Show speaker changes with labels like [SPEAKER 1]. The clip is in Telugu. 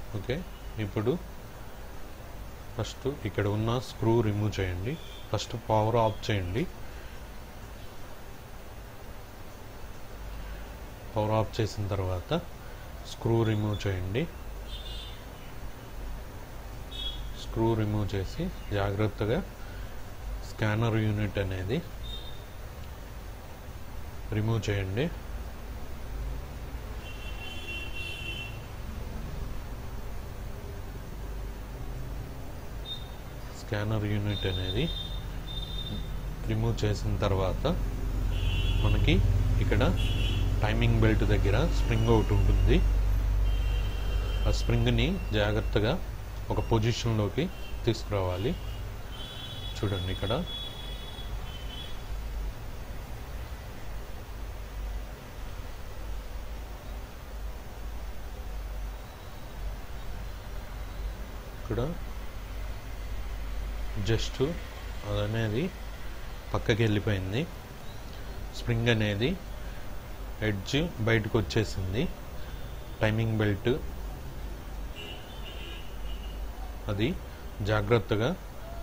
[SPEAKER 1] ఓకే ఇప్పుడు ఫస్ట్ ఇక్కడ ఉన్న స్క్రూ రిమూవ్ చేయండి ఫస్ట్ పవర్ ఆఫ్ చేయండి పవర్ ఆఫ్ చేసిన తర్వాత స్క్రూ రిమూవ్ చేయండి స్క్రూ రిమూవ్ చేసి జాగ్రత్తగా స్కానర్ యూనిట్ అనేది రిమూవ్ చేయండి స్కానర్ యూనిట్ అనేది రిమూవ్ చేసిన తర్వాత మనకి ఇక్కడ టైమింగ్ బెల్ట్ దగ్గర స్ప్రింగ్ ఒకటి ఉంటుంది ఆ స్ప్రింగ్ని జాగ్రత్తగా ఒక పొజిషన్లోకి తీసుకురావాలి చూడండి ఇక్కడ ఇక్కడ జస్ట్ అదనేది పక్కకి వెళ్ళిపోయింది స్ప్రింగ్ అనేది ఎడ్జ్ బయటకు వచ్చేసింది టైమింగ్ బెల్ట్ అది జాగ్రత్తగా